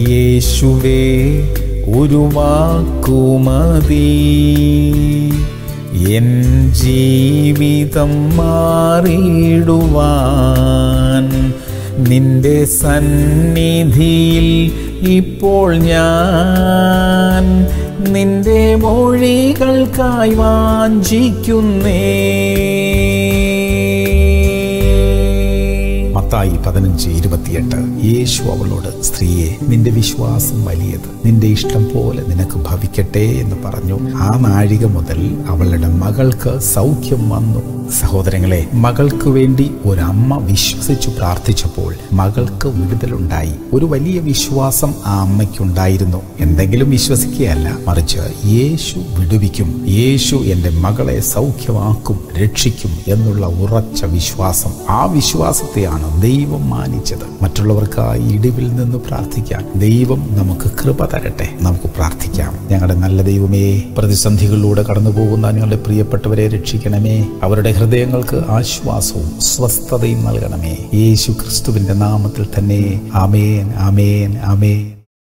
യേശുവേ ഒരു വാക്കുമതി എൻ ജീവിതം മാറിയിടുവാൻ നിന്റെ സന്നിധിയിൽ ഇപ്പോൾ ഞാൻ നിന്റെ മൊഴികൾക്കായി വാഞ്ചിക്കുന്നേ മത്തായി പതിനഞ്ച് ഇരുപത്തിയെട്ട് യേശു അവളോട് സ്ത്രീയെ നിന്റെ വിശ്വാസം വലിയത് നിന്റെ ഇഷ്ടം പോലെ നിനക്ക് ഭവിക്കട്ടെ എന്ന് പറഞ്ഞു ആ നാഴിക മുതൽ അവളുടെ മകൾക്ക് സൗഖ്യം വന്നു സഹോദരങ്ങളെ മകൾക്ക് വേണ്ടി ഒരമ്മ വിശ്വസിച്ചു പ്രാർത്ഥിച്ചപ്പോൾ മകൾക്ക് വിടുതലുണ്ടായി ഒരു വലിയ വിശ്വാസം ആ അമ്മയ്ക്കുണ്ടായിരുന്നു എന്തെങ്കിലും വിശ്വസിക്കുകയല്ല മറിച്ച് യേശു വിടുവിക്കും യേശു എൻ്റെ മകളെ സൗഖ്യമാക്കും രക്ഷിക്കും എന്നുള്ള ഉറച്ച വിശ്വാസം ആ വിശ്വാസത്തെയാണ് ദൈവം മാനിച്ചത് മറ്റുള്ളവർക്കായി ഇടിവിൽ നിന്ന് പ്രാർത്ഥിക്കാൻ ദൈവം നമുക്ക് കൃപ തരട്ടെ നമുക്ക് പ്രാർത്ഥിക്കാം ഞങ്ങളുടെ നല്ല ദൈവമേ പ്രതിസന്ധികളിലൂടെ കടന്നു പോകുന്ന ഞങ്ങളുടെ പ്രിയപ്പെട്ടവരെ രക്ഷിക്കണമേ അവരുടെ ഹൃദയങ്ങൾക്ക് ആശ്വാസവും സ്വസ്ഥതയും നൽകണമേ യേശു ക്രിസ്തുവിന്റെ നാമത്തിൽ തന്നെ ആമേൻ ആമേൻ ആമേൻ